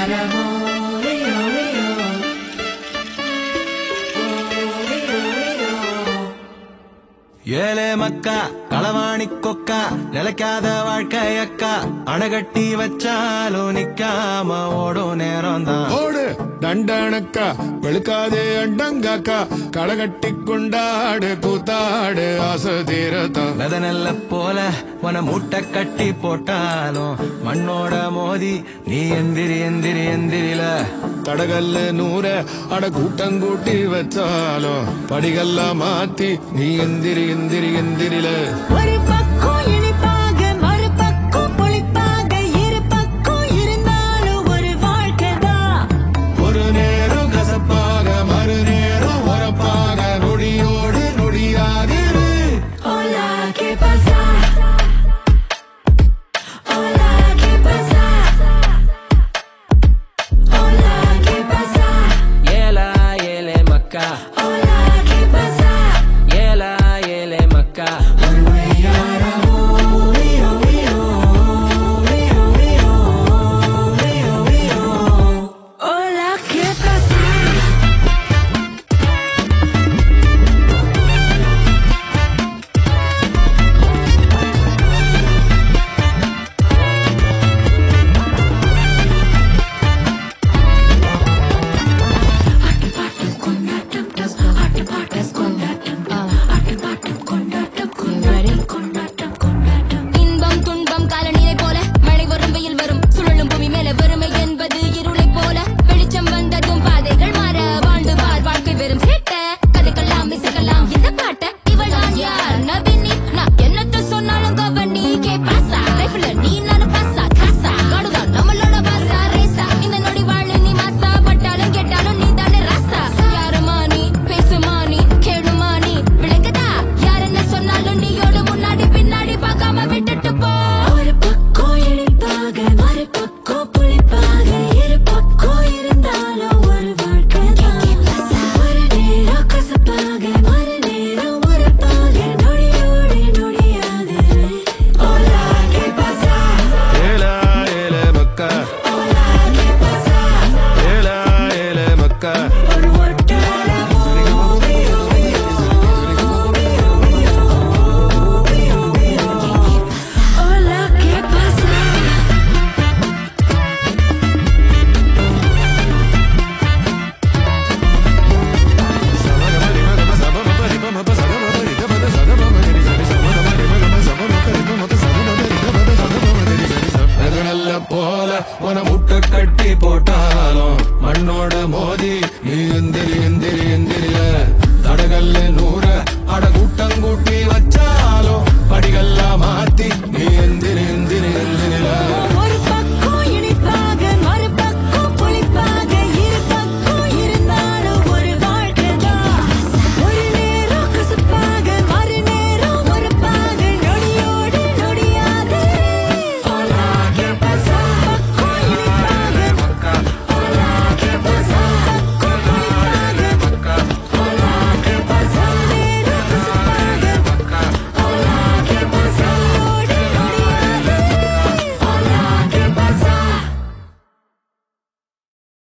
ஏலே மக்கா களவாணி கொக்கா நிலைக்காத வாழ்க்கையக்கா அணைகட்டி வச்சாலும் நிக்காம ஓடும் நேரம் தான் ஓடு தண்டனக்கா வெளுக்காதே அண்டங்காக்கா களகட்டி கொண்டாடு கூத்தாடு ஆசை தீரத்தான் வெத நெல்ல போல உன மூட்டை கட்டி போட்டாலும் மண்ணோட மோதி நீ எந்திரி எந்திரி எந்திரில தடகல்ல நூற அட கூட்டங்கூட்டி வச்சாலும் படிகள்லாம் மாத்தி நீ எந்திரி எந்திரி எந்திரில ஒரு பக்கம் இனிப்பாக மறுபக்கம் புளிப்பாக இரு பக்கம் இருந்தாலும் ஒரு வாழ்க்கைதான் ஒரு நேரம் கசப்பாக மறு நேரம் உரப்பாக நொடியோடு நொடியாதிரு Hola, ¿qué pasa? Hola, ¿qué pasa? Hola, ¿qué pasa? ஏலா ஏலே மக்கா Hola, ¿qué pasa? ஏலா ஏலே மக்கா Hola, ¿qué pasa? இன்பம் துன்பம் காலநிலை போல மழை வரும் வெயில் வரும் சுழலும் பூமி மேல வறுமை என்பது இருளை போல வெளிச்சம் வந்ததும் பாதைகள் மாற வாழ்ந்து பார் வாழ்க்கை வெறும் சேட்ட கதைக்கலாம் இசைக்கலாம் இந்த பாட்ட இவள் நான் யார் நபினி நான் என்னத்த சொன்னாலும் கவனி கே பாசா லைஃப்ல நீ நானும் பாசா காசா காடுதான் நம்மளோட பாசா ரேசா இந்த நொடி வாழு நீ மாசா பட்டாலும் கேட்டாலும் நீ தானே ராசா யாருமா நீ பேசுமா நீ கேளுமா நீ விளங்குதா யார் என்ன சொன்னாலும் நீயோடு முன்னாடி பின்னாடி பார்க்காம விட்டுட்டு போ ஒரு பக்கம் இனிப்பாக மறுபக்கம் புளிப்பாக இரு பக்கம் இருந்தாலும் ஒரு வாழ்க்கைதான் ஒரு நேரம் கசப்பாக மறு நேரம் உரப்பாக நொடியோடு நொடியாது Hola, ¿qué pasa? ஏலா ஏலே மக்கா Hola, ¿qué pasa? ஏலா ஏலே மக்கா ஒரு ஒட்டடமோ Hola, ¿qué pasa? நல்ல போல உன முட்டை கட்டி போட்டாலும் மண்ணோட மோதி நீ எந்திரி எந்திரி எந்திரில தடகல்ல நூற அட கூட்டம் கூட்டி வச்சாலும் படிகள்லாம் மாத்தி நீ எந்திரி